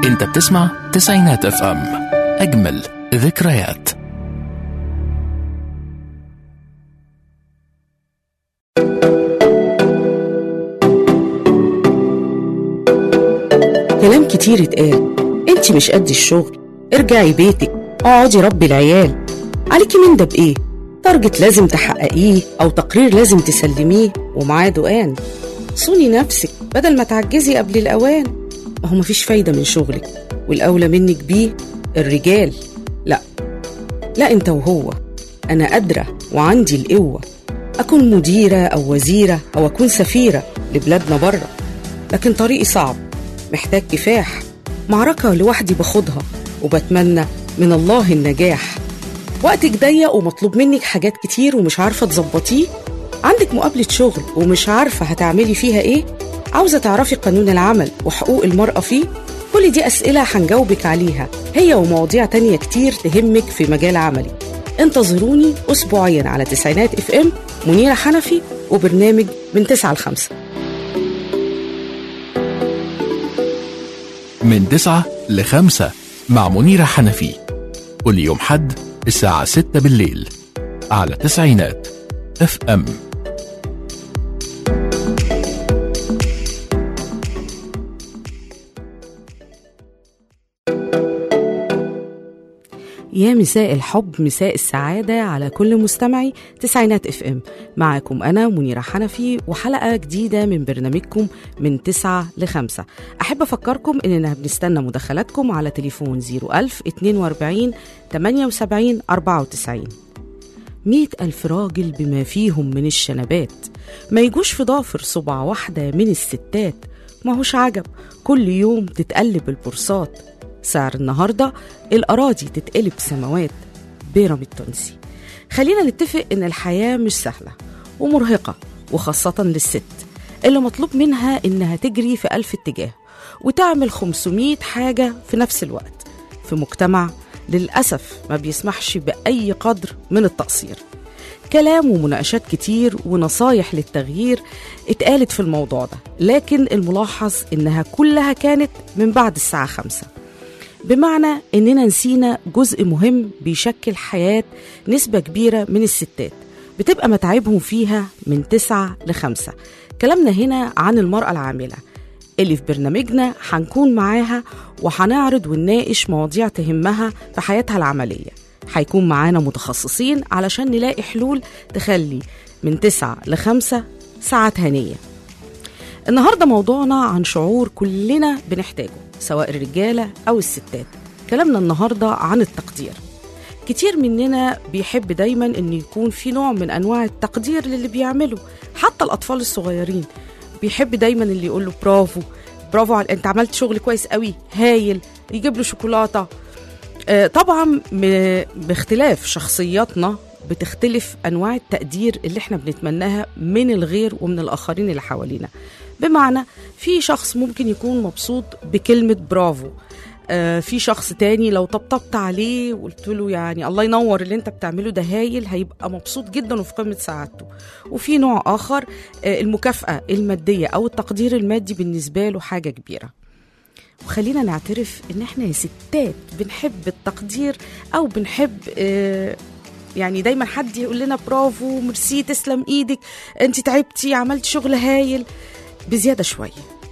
انت بتسمع تسعينات اف ام اجمل ذكريات كلام كتير اتقال انت مش قد الشغل ارجعي بيتك اقعدي ربي العيال عليكي من ده بايه تارجت لازم تحققيه او تقرير لازم تسلميه ومعاه دقان صوني نفسك بدل ما تعجزي قبل الاوان ما هو مفيش فايده من شغلك والاولى منك بيه الرجال لا لا انت وهو انا قادره وعندي القوه اكون مديره او وزيره او اكون سفيره لبلادنا بره لكن طريقي صعب محتاج كفاح معركة لوحدي باخدها وبتمنى من الله النجاح وقتك ضيق ومطلوب منك حاجات كتير ومش عارفة تظبطيه عندك مقابلة شغل ومش عارفة هتعملي فيها ايه عاوزة تعرفي قانون العمل وحقوق المرأة فيه كل دي أسئلة هنجاوبك عليها هي ومواضيع تانية كتير تهمك في مجال عملي انتظروني أسبوعيا على تسعينات اف ام منيرة حنفي وبرنامج من 9 ل 5 من تسعة لخمسة مع منيرة حنفي كل يوم حد الساعة ستة بالليل على تسعينات اف ام يا مساء الحب مساء السعادة على كل مستمعي تسعينات اف ام معاكم أنا منيرة حنفي وحلقة جديدة من برنامجكم من تسعة لخمسة أحب أفكركم إننا بنستنى مداخلاتكم على تليفون 01000 42 78 94 مئة ألف راجل بما فيهم من الشنبات ما يجوش في ضافر صبع واحدة من الستات ما هوش عجب كل يوم تتقلب البورصات سعر النهاردة الأراضي تتقلب سماوات بيراميد التونسي خلينا نتفق إن الحياة مش سهلة ومرهقة وخاصة للست اللي مطلوب منها إنها تجري في ألف اتجاه وتعمل 500 حاجة في نفس الوقت في مجتمع للأسف ما بيسمحش بأي قدر من التقصير كلام ومناقشات كتير ونصايح للتغيير اتقالت في الموضوع ده لكن الملاحظ إنها كلها كانت من بعد الساعة خمسة بمعنى إننا نسينا جزء مهم بيشكل حياة نسبة كبيرة من الستات بتبقى متاعبهم فيها من تسعة لخمسة كلامنا هنا عن المرأة العاملة اللي في برنامجنا هنكون معاها وهنعرض ونناقش مواضيع تهمها في حياتها العملية هيكون معانا متخصصين علشان نلاقي حلول تخلي من تسعة لخمسة ساعات هنية النهاردة موضوعنا عن شعور كلنا بنحتاجه سواء الرجالة أو الستات كلامنا النهاردة عن التقدير كتير مننا بيحب دايما ان يكون في نوع من انواع التقدير للي بيعمله حتى الاطفال الصغيرين بيحب دايما اللي يقول له برافو برافو على انت عملت شغل كويس قوي هايل يجيب له شوكولاته آه، طبعا م- باختلاف شخصياتنا بتختلف انواع التقدير اللي احنا بنتمناها من الغير ومن الاخرين اللي حوالينا بمعنى في شخص ممكن يكون مبسوط بكلمه برافو آه، في شخص تاني لو طبطبت عليه وقلت له يعني الله ينور اللي انت بتعمله ده هايل هيبقى مبسوط جدا وفي قمه سعادته وفي نوع اخر آه، المكافاه الماديه او التقدير المادي بالنسبه له حاجه كبيره وخلينا نعترف ان احنا يا ستات بنحب التقدير او بنحب آه، يعني دايما حد يقول لنا برافو ميرسي تسلم ايدك انت تعبتي عملت شغل هايل بزياده شويه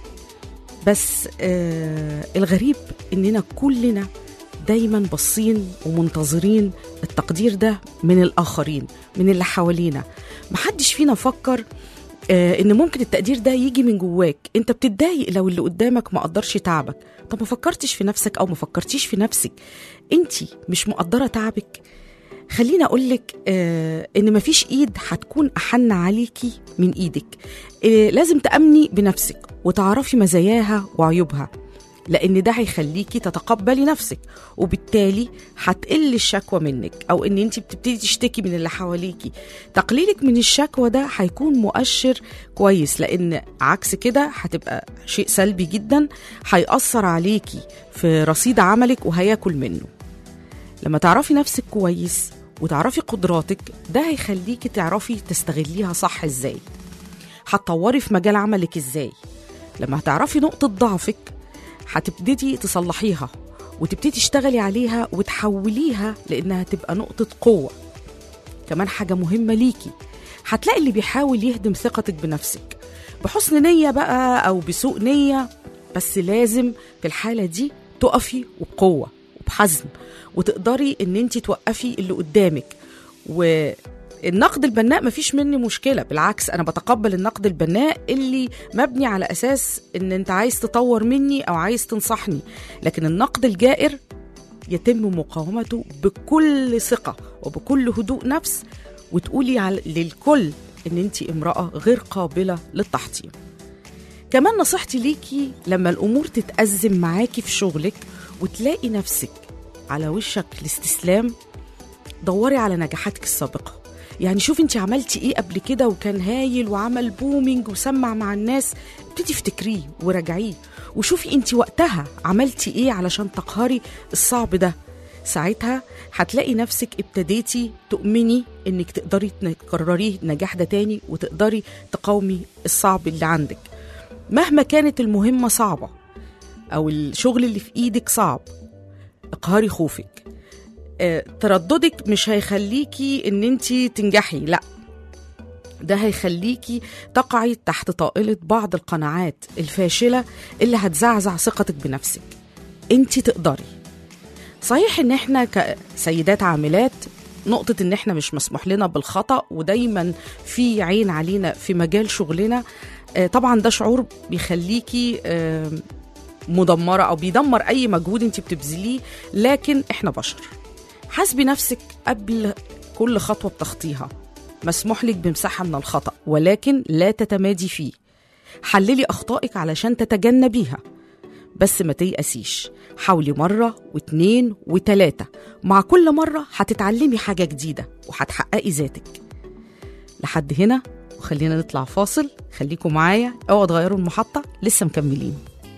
بس آه الغريب اننا كلنا دايما باصين ومنتظرين التقدير ده من الاخرين من اللي حوالينا محدش فينا فكر آه ان ممكن التقدير ده يجي من جواك انت بتتضايق لو اللي قدامك ما قدرش تعبك طب ما فكرتش في نفسك او ما فكرتيش في نفسك انت مش مقدره تعبك خليني اقول لك آه ان مفيش ايد هتكون احن عليكي من ايدك آه لازم تامني بنفسك وتعرفي مزاياها وعيوبها لان ده هيخليكي تتقبلي نفسك وبالتالي هتقل الشكوى منك او ان انت بتبتدي تشتكي من اللي حواليكي تقليلك من الشكوى ده هيكون مؤشر كويس لان عكس كده هتبقى شيء سلبي جدا هيأثر عليكي في رصيد عملك وهياكل منه لما تعرفي نفسك كويس وتعرفي قدراتك ده هيخليكي تعرفي تستغليها صح ازاي هتطوري في مجال عملك ازاي لما هتعرفي نقطة ضعفك هتبتدي تصلحيها وتبتدي تشتغلي عليها وتحوليها لانها تبقى نقطه قوه كمان حاجه مهمه ليكي هتلاقي اللي بيحاول يهدم ثقتك بنفسك بحسن نيه بقى او بسوء نيه بس لازم في الحاله دي تقفي وبقوه وبحزم وتقدري ان انت توقفي اللي قدامك والنقد البناء مفيش مني مشكله بالعكس انا بتقبل النقد البناء اللي مبني على اساس ان انت عايز تطور مني او عايز تنصحني لكن النقد الجائر يتم مقاومته بكل ثقه وبكل هدوء نفس وتقولي على للكل ان انت امراه غير قابله للتحطيم كمان نصيحتي ليكي لما الامور تتازم معاكي في شغلك وتلاقي نفسك على وشك الاستسلام دوري على نجاحاتك السابقه يعني شوفي انت عملتي ايه قبل كده وكان هايل وعمل بومينج وسمع مع الناس ابتدي افتكريه وراجعيه وشوفي انت وقتها عملتي ايه علشان تقهري الصعب ده ساعتها هتلاقي نفسك ابتديتي تؤمني انك تقدري تكرريه النجاح ده تاني وتقدري تقاومي الصعب اللي عندك مهما كانت المهمة صعبة أو الشغل اللي في إيدك صعب اقهري خوفك آه، ترددك مش هيخليكي ان انت تنجحي لا ده هيخليكي تقعي تحت طائلة بعض القناعات الفاشلة اللي هتزعزع ثقتك بنفسك انت تقدري صحيح ان احنا كسيدات عاملات نقطة ان احنا مش مسموح لنا بالخطأ ودايما في عين علينا في مجال شغلنا آه، طبعا ده شعور بيخليكي آه، مدمرة او بيدمر اي مجهود انت بتبذليه لكن احنا بشر حاسبي نفسك قبل كل خطوة بتخطيها مسموح لك بمساحة من الخطأ ولكن لا تتمادي فيه حللي أخطائك علشان تتجنبيها بس ما تيأسيش حاولي مرة واتنين وتلاتة مع كل مرة هتتعلمي حاجة جديدة وهتحققي ذاتك لحد هنا وخلينا نطلع فاصل خليكم معايا اوعوا تغيروا المحطة لسه مكملين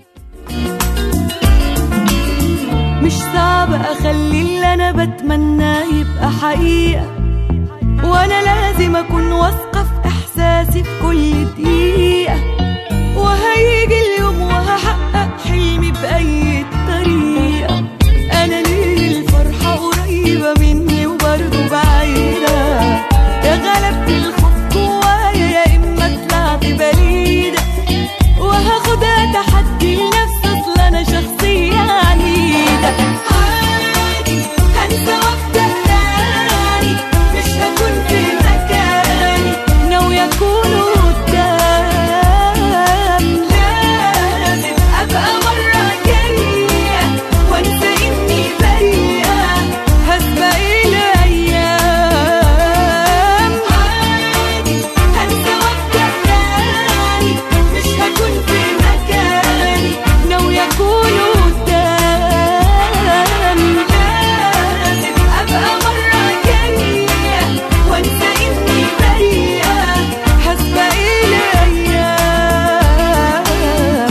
مش صعب اخلي اللي انا بتمناه يبقى حقيقة وانا لازم اكون واثقة في احساسي في كل دقيقة وهيجي اليوم وهحقق حلمي بأي طريقة انا ليه الفرحة قريبة مني وبرضه بعيدة يا غلبت الخوف جوايا يا اما طلعت بليدة وهاخدها تحدي لنفسي اصل انا شخصية عنيدة عادي هنسى وابدأ تاني مش هكون في مكاني ناوية اكون قدام لازم ابقى مرة جاية وانسى اني بريئة هسبق الايام عادي هنسى وابدأ تاني مش هكون في مكاني ناوية اكون قدام لازم ابقى مرة جاية وانسى اني بريئة هسبق الايام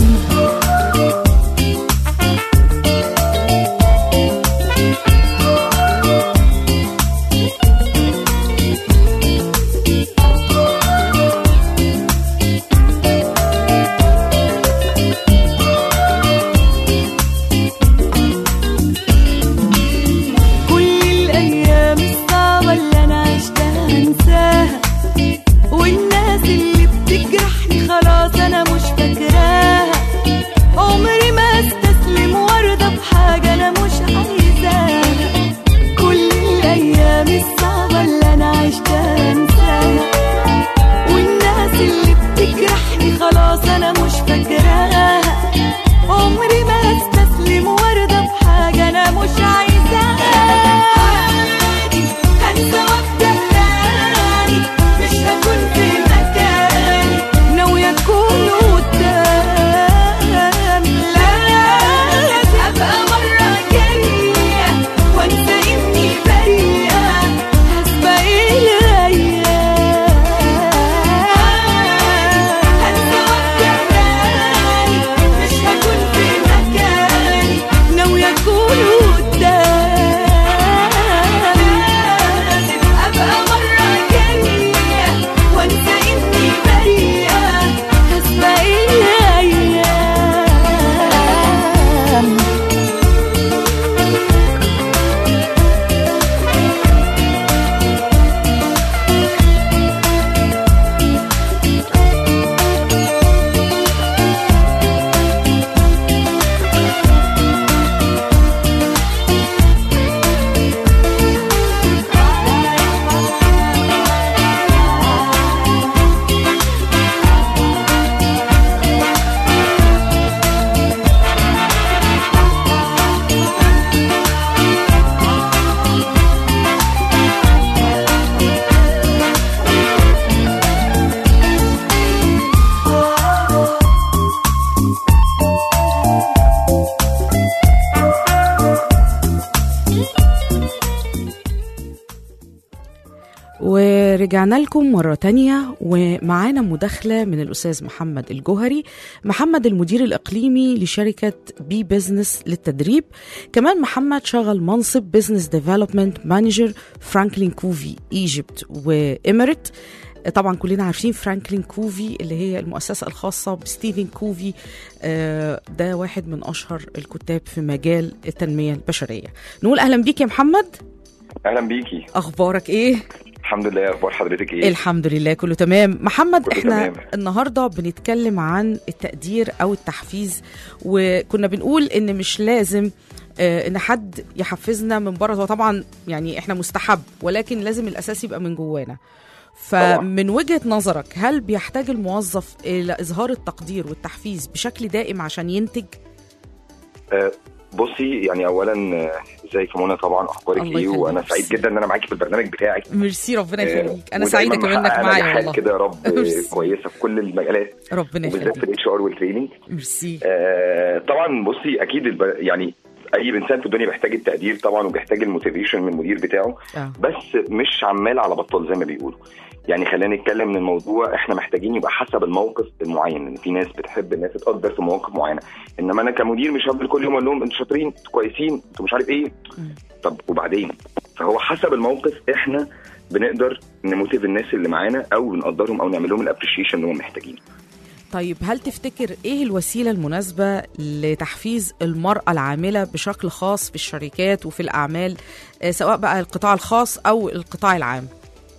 كل الأيام الصعبة اللي أنا عشتها هنساها والناس اللي بتجرحني خلاص أنا مش فاكراها عمري ما استسلم وارضى بحاجة أنا مش عايزاها كل الأيام الصعبة اللي أنا عشتها هنساها والناس اللي بتجرحني خلاص أنا مش فاكراها عمري ما استسلم وارضى بحاجة أنا مش عايزاها عادي هنسى وابدأ تاني مش هكون في مكاني ناوية أكون قدام لازم أبقى مرة جاية وأنسى إني بريئة هسبق الأيام هنسى وابدأ تاني مش هكون في مكاني ناوية أكون قدام ورجعنا لكم مرة تانية ومعانا مداخلة من الأستاذ محمد الجوهري محمد المدير الإقليمي لشركة بي بزنس للتدريب كمان محمد شغل منصب بزنس ديفلوبمنت مانجر فرانكلين كوفي ايجيبت وإمارات طبعا كلنا عارفين فرانكلين كوفي اللي هي المؤسسة الخاصة بستيفن كوفي آه، ده واحد من أشهر الكتاب في مجال التنمية البشرية نقول أهلا بيك يا محمد اهلا بيكي أخبارك إيه؟ الحمد لله اخبار حضرتك ايه الحمد لله كله تمام محمد كله احنا تمام. النهارده بنتكلم عن التقدير او التحفيز وكنا بنقول ان مش لازم آه، ان حد يحفزنا من بره هو طبعا يعني احنا مستحب ولكن لازم الاساس يبقى من جوانا فمن وجهه نظرك هل بيحتاج الموظف الى اظهار التقدير والتحفيز بشكل دائم عشان ينتج آه، بصي يعني اولا آه، ازيك يا منى طبعا اخبارك الله ايه يخليك. وانا سعيد جدا ان انا معاكي في البرنامج بتاعك ميرسي ربنا آه، يخليك انا ودايماً سعيده كمان انك محققة معايا نجاحات والله كده يا رب آه، ميرسي. كويسه في كل المجالات ربنا وبالذات في يخليك الاتش ار والتريننج ميرسي آه، طبعا بصي اكيد الب... يعني اي انسان في الدنيا بيحتاج التقدير طبعا وبيحتاج الموتيفيشن من المدير بتاعه اه بس مش عمال على بطال زي ما بيقولوا يعني خلينا نتكلم من الموضوع احنا محتاجين يبقى حسب الموقف المعين ان في ناس بتحب الناس تتقدر في مواقف معينه انما انا كمدير مش هفضل كل يوم اقول لهم انتوا شاطرين انتوا كويسين انتوا مش عارف ايه مم. طب وبعدين فهو حسب الموقف احنا بنقدر نموتيف الناس اللي معانا او نقدرهم او نعمل لهم الابريشيشن اللي هم محتاجينه طيب هل تفتكر ايه الوسيله المناسبه لتحفيز المراه العامله بشكل خاص في الشركات وفي الاعمال آه، سواء بقى القطاع الخاص او القطاع العام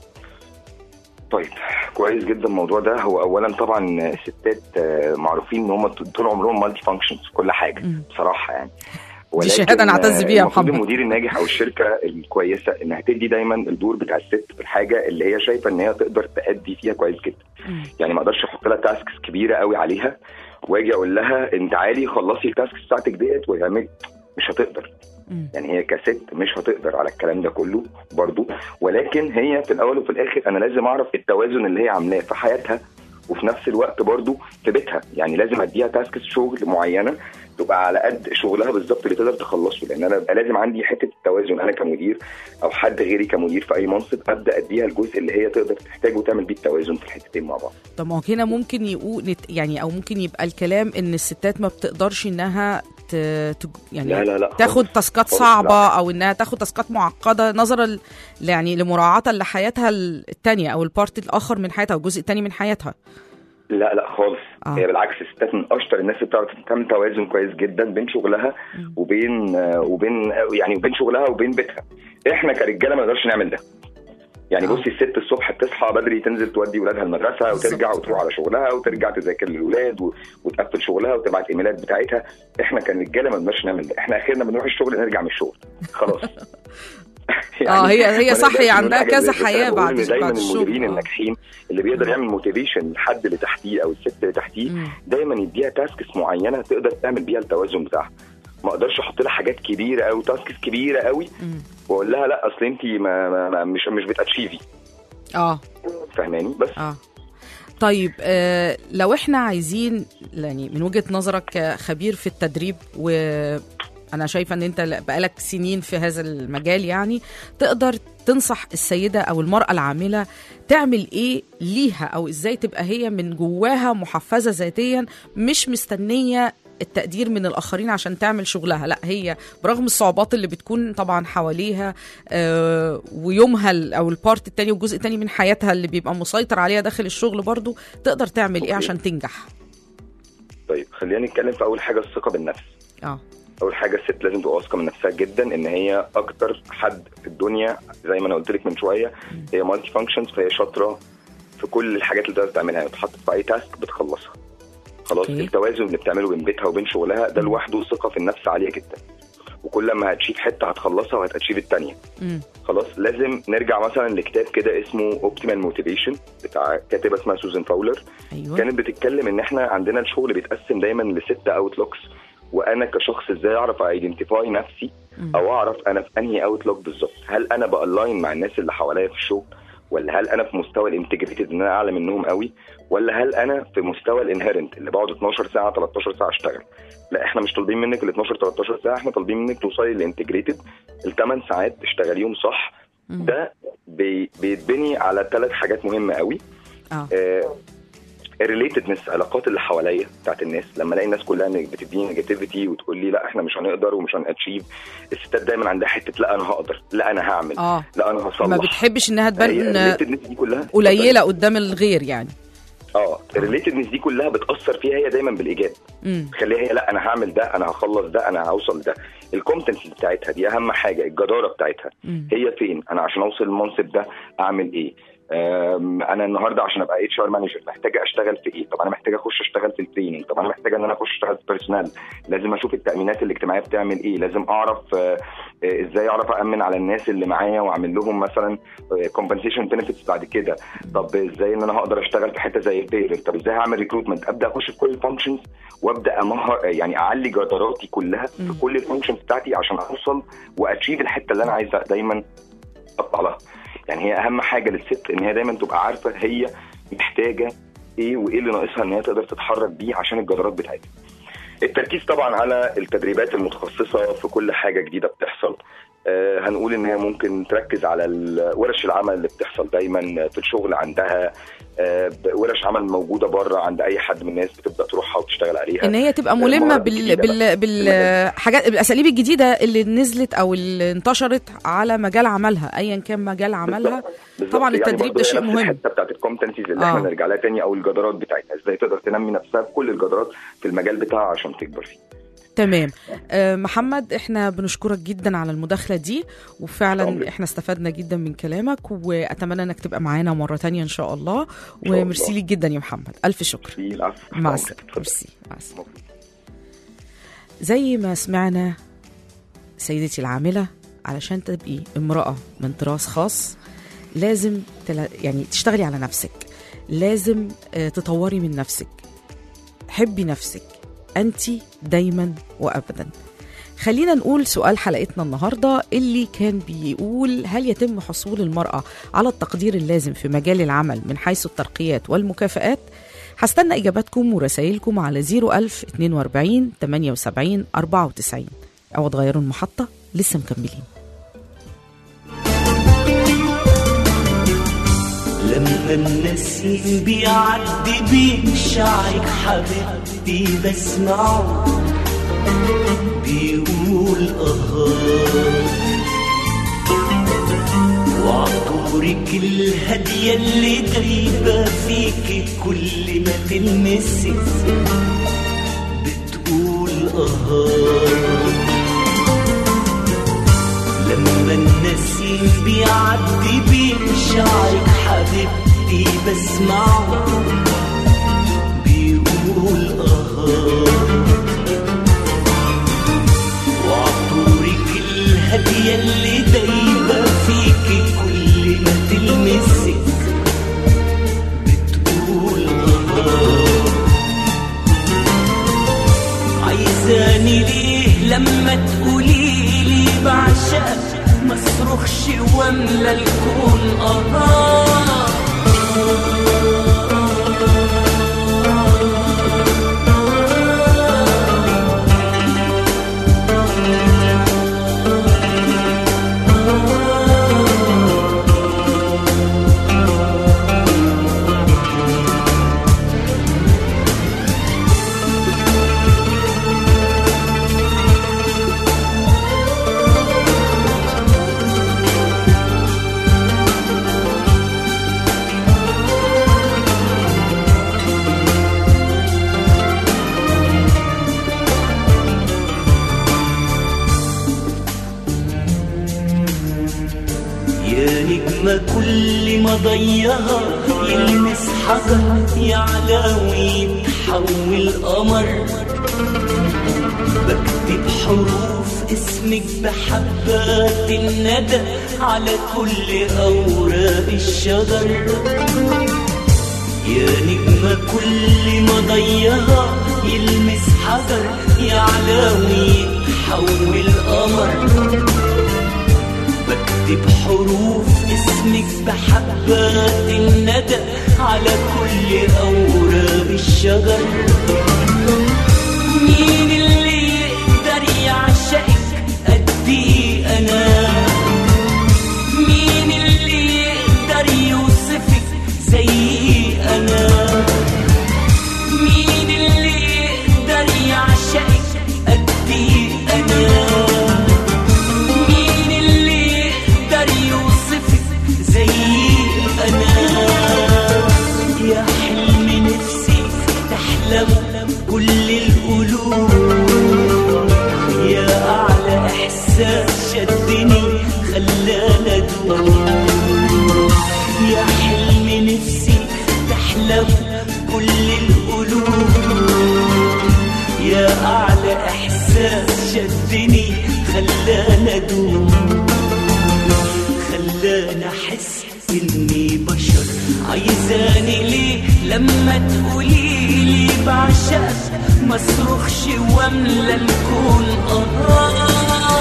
طيب كويس جدا الموضوع ده هو اولا طبعا الستات آه، معروفين ان هم طول عمرهم مالتي فانكشنز في كل حاجه مم. بصراحه يعني دي شهادة نعتز بيها يا المفروض محمد. المدير الناجح او الشركه الكويسه انها تدي دايما الدور بتاع الست في الحاجه اللي هي شايفه ان هي تقدر تأدي فيها كويس جدا مم. يعني ما اقدرش احط لها تاسكس كبيره قوي عليها واجي اقول لها انت تعالي خلصي التاسكس بتاعتك ديت واعملي مش هتقدر مم. يعني هي كست مش هتقدر على الكلام ده كله برضو ولكن هي في الاول وفي الاخر انا لازم اعرف التوازن اللي هي عاملاه في حياتها وفي نفس الوقت برضو في بيتها يعني لازم اديها تاسكس شغل معينه تبقى على قد شغلها بالظبط اللي تقدر تخلصه لان انا بقى لازم عندي حته التوازن انا كمدير او حد غيري كمدير في اي منصب ابدا اديها الجزء اللي هي تقدر تحتاجه وتعمل بيه التوازن في الحتتين مع بعض طب ما هو هنا ممكن يقول نت- يعني او ممكن يبقى الكلام ان الستات ما بتقدرش انها ت... ت... يعني لا لا لا تاخد خالص. تاسكات خالص صعبه لا. او انها تاخد تاسكات معقده نظرا ل- يعني لمراعاه لحياتها الثانيه او البارت الاخر من حياتها او الجزء الثاني من حياتها لا لا خالص آه. آه. هي بالعكس الستات من اشطر الناس اللي بتعرف تعمل توازن كويس جدا بين شغلها مم. وبين آه، وبين آه، يعني وبين شغلها وبين بيتها احنا كرجاله ما نقدرش نعمل ده يعني آه. بصي الست الصبح بتصحى بدري تنزل تودي ولادها المدرسه وترجع بالظبط. وتروح على شغلها وترجع تذاكر للولاد و... وتقفل شغلها وتبعت ايميلات بتاعتها احنا كرجاله ما نقدرش نعمل ده احنا اخرنا بنروح الشغل نرجع من الشغل خلاص اه هي هي ما صح نقدرش هي نقول عندها حاجة كذا زي كده. حياه أنا بقول بعد إن دايما بعد المديرين الشغل آه. الناجحين اللي بيقدر يعمل موتيفيشن للحد اللي تحتيه او الست اللي تحتيه مم. دايما يديها تاسكس معينه تقدر تعمل بيها التوازن بتاعها ما اقدرش احط لها حاجات كبيره قوي تاسكس كبيره قوي مم. واقول لها لا اصل انت ما, ما, ما مش مش بتاتشيفي اه فاهماني بس اه طيب آه لو احنا عايزين يعني من وجهة نظرك كخبير في التدريب وانا شايفه ان انت بقالك سنين في هذا المجال يعني تقدر تنصح السيده او المراه العامله تعمل ايه ليها او ازاي تبقى هي من جواها محفزه ذاتيا مش مستنيه التقدير من الاخرين عشان تعمل شغلها لا هي برغم الصعوبات اللي بتكون طبعا حواليها آه ويومها ال- او البارت التاني والجزء التاني من حياتها اللي بيبقى مسيطر عليها داخل الشغل برضو تقدر تعمل ايه أوكي. عشان تنجح طيب خلينا نتكلم في اول حاجه الثقه بالنفس اه اول حاجه الست لازم تبقى واثقه من نفسها جدا ان هي اكتر حد في الدنيا زي ما انا قلت لك من شويه هي مالتي فانكشنز فهي شاطره في كل الحاجات اللي تقدر تعملها يعني بتحط في اي تاسك بتخلصها خلاص أوكي. التوازن اللي بتعمله بين بيتها وبين شغلها ده لوحده ثقه في النفس عاليه جدا وكل ما هتشيف حته هتخلصها وهتشيف الثانيه امم خلاص لازم نرجع مثلا لكتاب كده اسمه اوبتيمال موتيفيشن بتاع كاتبه اسمها سوزان فاولر ايوه كانت بتتكلم ان احنا عندنا الشغل بيتقسم دايما لست اوتلوكس وانا كشخص ازاي اعرف ايدنتيفاي نفسي مم. او اعرف انا في انهي اوتلوك بالظبط هل انا بالاين مع الناس اللي حواليا في الشغل ولا هل انا في مستوى الانتجريتد ان انا اعلى منهم قوي ولا هل انا في مستوى الانهرنت اللي بقعد 12 ساعه 13 ساعه اشتغل لا احنا مش طالبين منك ال 12 13 ساعه احنا طالبين منك توصلي للانتجريتد الثمان ساعات تشتغليهم صح مم. ده بي بيتبني على ثلاث حاجات مهمه قوي اه الريليتدنس علاقات اللي حواليا بتاعت الناس لما الاقي الناس كلها نج- بتديني نيجاتيفيتي وتقول لي لا احنا مش هنقدر ومش هنأتشيف الستات دايما عندها حته لا انا هقدر لا انا هعمل اه لا انا هصلح ما بتحبش انها هي تبان الريليتدنس دي كلها قليله قدام الغير يعني اه الريليتدنس دي كلها بتاثر فيها هي دايما بالايجاب امم تخليها هي لا انا هعمل ده انا هخلص ده انا هوصل ده الكومبتنس بتاعتها دي اهم حاجه الجداره بتاعتها مم. هي فين انا عشان اوصل المنصب ده اعمل ايه أم، انا النهارده عشان ابقى اتش ار مانجر محتاج اشتغل في ايه طب انا محتاج اخش اشتغل في التريننج طب انا محتاج ان انا اخش اشتغل في بيرسونال لازم اشوف التامينات الاجتماعيه بتعمل ايه لازم اعرف آه، آه، ازاي اعرف امن على الناس اللي معايا واعمل لهم مثلا كومبنسيشن بنفيتس بعد كده طب ازاي ان انا هقدر اشتغل في حته زي البيرنت طب ازاي هعمل ريكروتمنت ابدا اخش في كل الفانكشنز وابدا امهر يعني اعلي جداراتي كلها مم. في كل الفانكشنز بتاعتي عشان اوصل واتشيف الحته اللي انا عايز دايما اطلع لها يعني هي اهم حاجه للست ان هي دايما تبقى عارفه هي محتاجه ايه وايه اللي ناقصها ان هي تقدر تتحرك بيه عشان الجدارات بتاعتها التركيز طبعا على التدريبات المتخصصه في كل حاجه جديده بتحصل آه هنقول ان هي ممكن تركز على ال- ورش العمل اللي بتحصل دايما في الشغل عندها آه ب- ورش عمل موجوده بره عند اي حد من الناس بتبدا تروحها وتشتغل عليها ان هي تبقى المهارات ملمه بال الجديدة بال بقى. بالحاجات بالاساليب الجديده اللي نزلت او اللي انتشرت على مجال عملها ايا كان مجال عملها بالظبط. طبعا يعني التدريب برضه ده هي شيء نفس مهم الحته بتاعت الكومبتنسيز اللي آه. احنا نرجع لها تاني او الجدارات بتاعتها ازاي تقدر تنمي نفسها بكل الجدارات في المجال بتاعها عشان تكبر فيه تمام آه، محمد احنا بنشكرك جدا على المداخله دي وفعلا عمري. احنا استفدنا جدا من كلامك واتمنى انك تبقى معانا مره تانية ان شاء الله الله. وميرسي ليك جدا يا محمد الف شكر في العفو مع عمرك. السلامه اتفضل. ميرسي مع السلامه زي ما سمعنا سيدتي العاملة علشان تبقي امرأة من طراز خاص لازم تلا يعني تشتغلي على نفسك لازم آه، تطوري من نفسك حبي نفسك أنت دايما وأبدا خلينا نقول سؤال حلقتنا النهاردة اللي كان بيقول هل يتم حصول المرأة على التقدير اللازم في مجال العمل من حيث الترقيات والمكافآت هستنى إجاباتكم ورسائلكم على 01000 42 78 94 أو تغيروا المحطة لسه مكملين لما النسيم بيعدي بين شعرك حبيبتي بسمعه بيقول اه وعطورك الهادية اللي غريبة فيك كل ما تلمسك بتقول اه لما النسيم بيعدي بين شعرك حبيبتي بسمعه بيقول اه وعطورك الهادية اللي دايبة فيك كل ما تلمسك بتقول اه عايزاني ليه لما تقولي لي بعشقك ما اصرخش واملى الكون اه يا نجمة كل ما ضيها يلمس حجر يعلى ويتحول قمر بكتب حروف اسمك بحبات الندى على كل أوراق الشجر يا نجمة كل ما ضيها يلمس حجر يعلى ويتحول قمر بكتب حروف اسمك بحبات الندى على كل أوراق الشجر مين اللي يقدر يعشقك قدي أنا مين اللي تحلم كل القلوب يا أعلى إحساس شدني خلانا أدوم يا حلم نفسي تحلم كل القلوب يا أعلى إحساس شدني خلانا أدوم خلاني أحس إني بشر عايزاني ليه لما تقولي لي بعشقك ما صرخش واملى الكون آه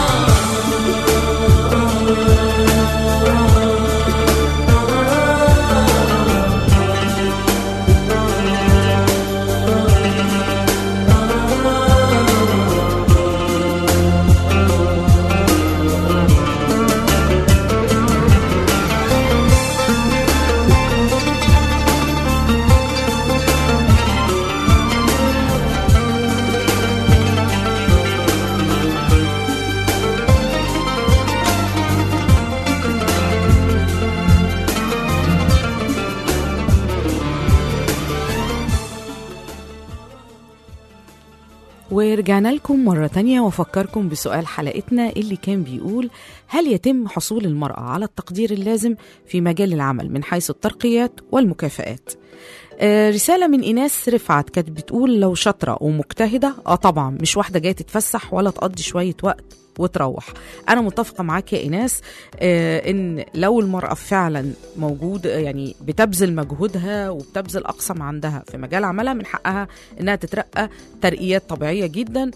ورجعنا لكم مرة تانية وفكركم بسؤال حلقتنا اللي كان بيقول هل يتم حصول المرأة على التقدير اللازم في مجال العمل من حيث الترقيات والمكافآت آه، رسالة من إيناس رفعت كانت بتقول لو شاطرة ومجتهدة اه طبعا مش واحدة جاية تتفسح ولا تقضي شوية وقت وتروح أنا متفقة معاك يا إيناس آه، إن لو المرأة فعلا موجودة يعني بتبذل مجهودها وبتبذل أقصى ما عندها في مجال عملها من حقها إنها تترقى ترقيات طبيعية جدا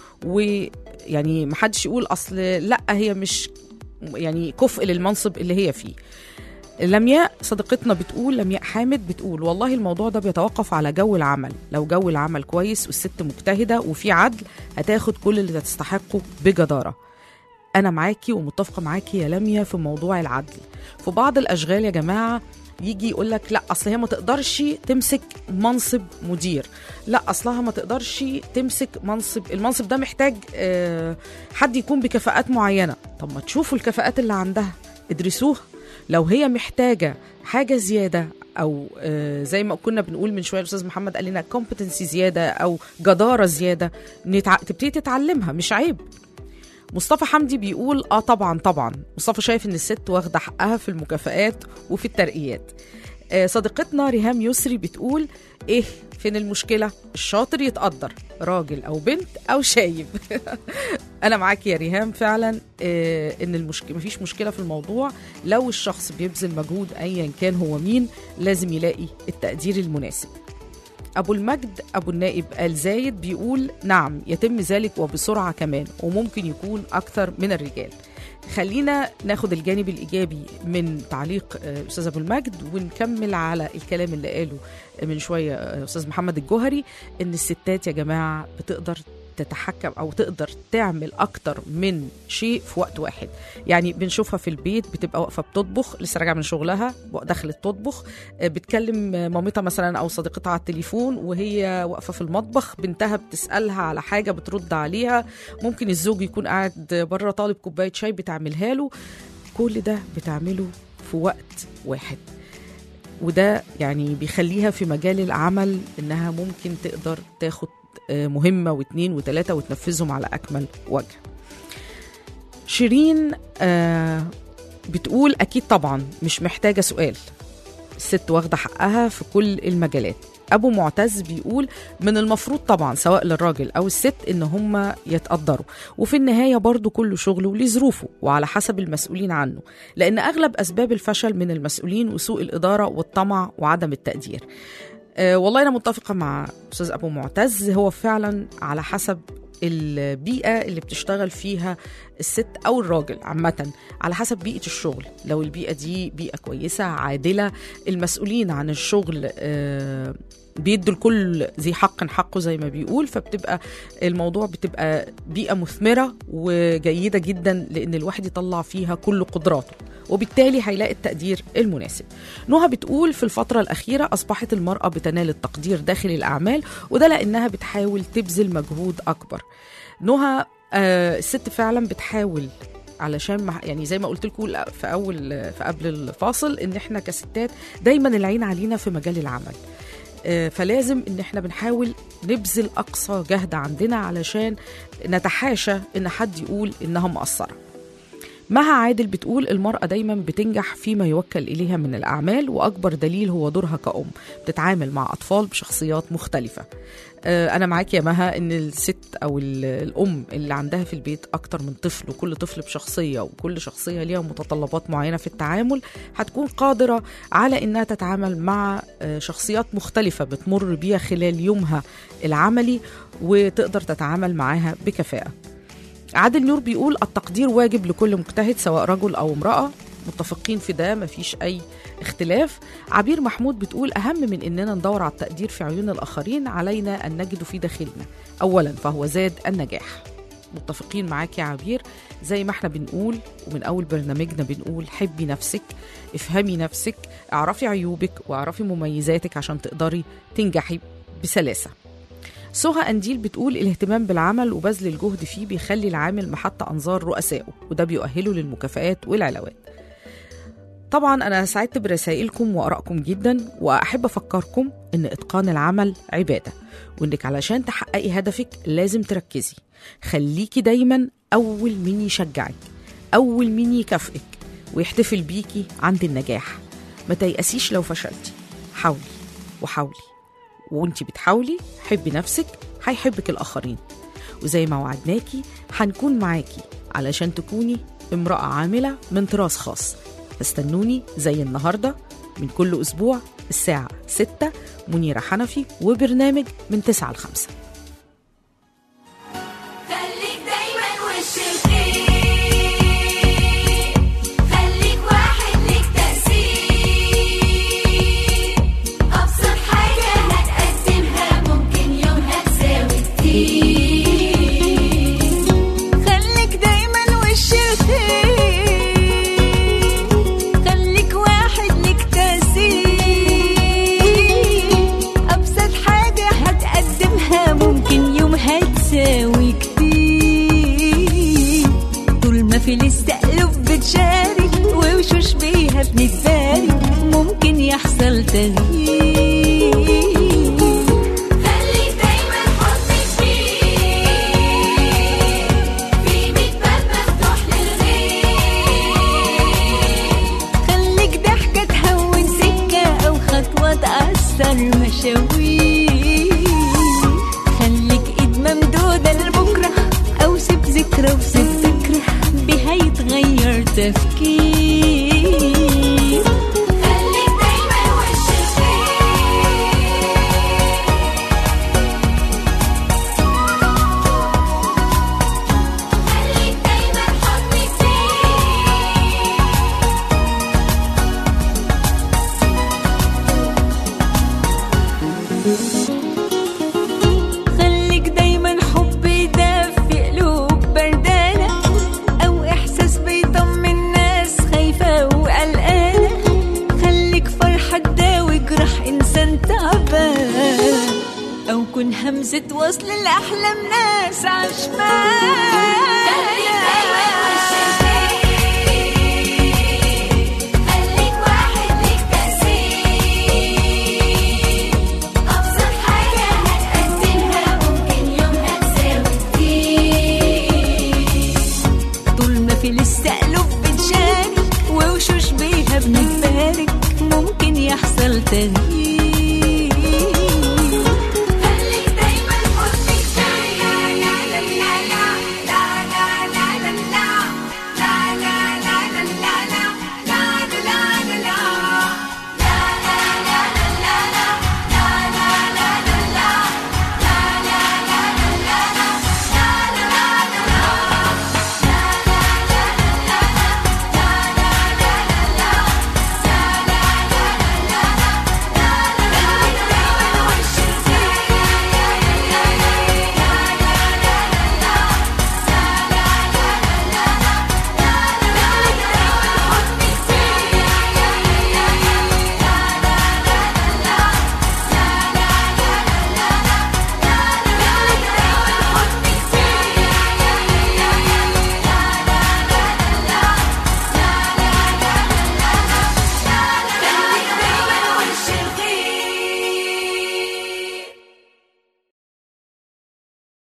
ويعني محدش يقول أصل لا هي مش يعني كفء للمنصب اللي هي فيه لمياء صديقتنا بتقول لمياء حامد بتقول والله الموضوع ده بيتوقف على جو العمل لو جو العمل كويس والست مجتهدة وفي عدل هتاخد كل اللي تستحقه بجدارة أنا معاكي ومتفقة معاكي يا لميا في موضوع العدل في بعض الأشغال يا جماعة يجي يقول لك لا اصل هي ما تقدرش تمسك منصب مدير لا اصلها ما تقدرش تمسك منصب المنصب ده محتاج آه، حد يكون بكفاءات معينه طب ما تشوفوا الكفاءات اللي عندها ادرسوها لو هي محتاجه حاجه زياده او آه، زي ما كنا بنقول من شويه الاستاذ محمد قال لنا كومبتنسي زياده او جداره زياده نتع... تبتدي تتعلمها مش عيب مصطفى حمدي بيقول اه طبعا طبعا مصطفى شايف ان الست واخده حقها في المكافآت وفي الترقيات آه، صديقتنا ريهام يسري بتقول ايه فين المشكله الشاطر يتقدر راجل او بنت او شايب انا معاك يا ريهام فعلا آه، ان المشكله مفيش مشكله في الموضوع لو الشخص بيبذل مجهود ايا كان هو مين لازم يلاقي التقدير المناسب أبو المجد أبو النائب آل زايد بيقول نعم يتم ذلك وبسرعة كمان وممكن يكون أكثر من الرجال خلينا ناخد الجانب الإيجابي من تعليق آه، أستاذ أبو المجد ونكمل على الكلام اللي قاله من شوية آه، أستاذ محمد الجوهري إن الستات يا جماعة بتقدر تتحكم او تقدر تعمل اكتر من شيء في وقت واحد يعني بنشوفها في البيت بتبقى واقفه بتطبخ لسه راجعه من شغلها دخلت تطبخ آه، بتكلم آه، مامتها مثلا او صديقتها على التليفون وهي واقفه في المطبخ بنتها بتسالها على حاجه بترد عليها ممكن الزوج يكون قاعد بره طالب كوبايه شاي بتعملها له كل ده بتعمله في وقت واحد وده يعني بيخليها في مجال العمل انها ممكن تقدر تاخد آه، مهمة واثنين وثلاثة وتنفذهم على أكمل وجه شيرين آه، بتقول أكيد طبعا مش محتاجة سؤال الست واخدة حقها في كل المجالات أبو معتز بيقول من المفروض طبعا سواء للراجل أو الست إن هم يتقدروا وفي النهاية برضو كل شغله وليه ظروفه وعلى حسب المسؤولين عنه لأن أغلب أسباب الفشل من المسؤولين وسوء الإدارة والطمع وعدم التقدير أه والله أنا متفقة مع أستاذ أبو معتز هو فعلا على حسب البيئة اللي بتشتغل فيها الست أو الراجل عامة على حسب بيئة الشغل لو البيئة دي بيئة كويسة عادلة المسؤولين عن الشغل آه، بيدوا الكل ذي حق حقه زي ما بيقول فبتبقى الموضوع بتبقى بيئة مثمرة وجيدة جدا لأن الواحد يطلع فيها كل قدراته وبالتالي هيلاقي التقدير المناسب نهى بتقول في الفترة الأخيرة أصبحت المرأة بتنال التقدير داخل الأعمال وده لأنها بتحاول تبذل مجهود أكبر نهى آه الست فعلا بتحاول علشان مع يعني زي ما قلت لكم في اول في قبل الفاصل ان احنا كستات دايما العين علينا في مجال العمل آه، فلازم ان احنا بنحاول نبذل اقصى جهد عندنا علشان نتحاشى ان حد يقول انها مقصره مها عادل بتقول المرأة دايما بتنجح فيما يوكل إليها من الأعمال وأكبر دليل هو دورها كأم بتتعامل مع أطفال بشخصيات مختلفة آه، أنا معاك يا مها إن الست أو ال- الأم اللي عندها في البيت أكتر من طفل وكل طفل بشخصية وكل شخصية ليها متطلبات معينة في التعامل هتكون قادرة على إنها تتعامل مع آه، شخصيات مختلفة بتمر بيها خلال يومها العملي وتقدر تتعامل معاها بكفاءة عادل نور بيقول التقدير واجب لكل مجتهد سواء رجل أو امرأة متفقين في ده مفيش أي اختلاف عبير محمود بتقول أهم من إننا ندور على التقدير في عيون الآخرين علينا أن نجد في داخلنا أولا فهو زاد النجاح متفقين معاك يا عبير زي ما احنا بنقول ومن أول برنامجنا بنقول حبي نفسك افهمي نفسك اعرفي عيوبك واعرفي مميزاتك عشان تقدري تنجحي بسلاسة سهى أنديل بتقول الاهتمام بالعمل وبذل الجهد فيه بيخلي العامل محط أنظار رؤسائه وده بيؤهله للمكافآت والعلاوات طبعا أنا سعدت برسائلكم وآرائكم جدا وأحب أفكركم إن إتقان العمل عبادة وإنك علشان تحققي هدفك لازم تركزي خليكي دايما أول مين يشجعك أول مين يكافئك ويحتفل بيكي عند النجاح ما تيأسيش لو فشلتي حاولي وحاولي وانتي بتحاولي حبي نفسك هيحبك الآخرين وزي ما وعدناكي هنكون معاكي علشان تكوني امرأة عاملة من طراز خاص استنوني زي النهاردة من كل أسبوع الساعة 6 منيرة حنفي وبرنامج من 9 ل 5 خليك دايما وش الخير خليك واحد ليك تأثير أبسط حاجة هتقدمها ممكن يومها تساوي كتير خليك دايما وش الخير خليك واحد ليك تأثير أبسط حاجة هتقدمها ممكن يومها تساوي كتير طول ما في التألف بتشارك ووشوش بيها بنتبارك ممكن يحصل تغيير خليك دايما حطك فيه في ميت باب مفتوح للغير خليك ضحكة تهون سكة أو خطوة تأثر مشاوير خليك إيد ممدودة لبكرة أو سيب ذكرى وسيب فكرة بها يتغير تفكير خليك دايما وش الخير خليك دايما حضنك فيه خليك دايما حب يدفي قلوب بردانة أو إحساس بيطمن ناس خايفة وقلقانة خليك فرحة تداوي جرح إنسان تعبان أو كن همزة وصل لأحلام ناس عشمان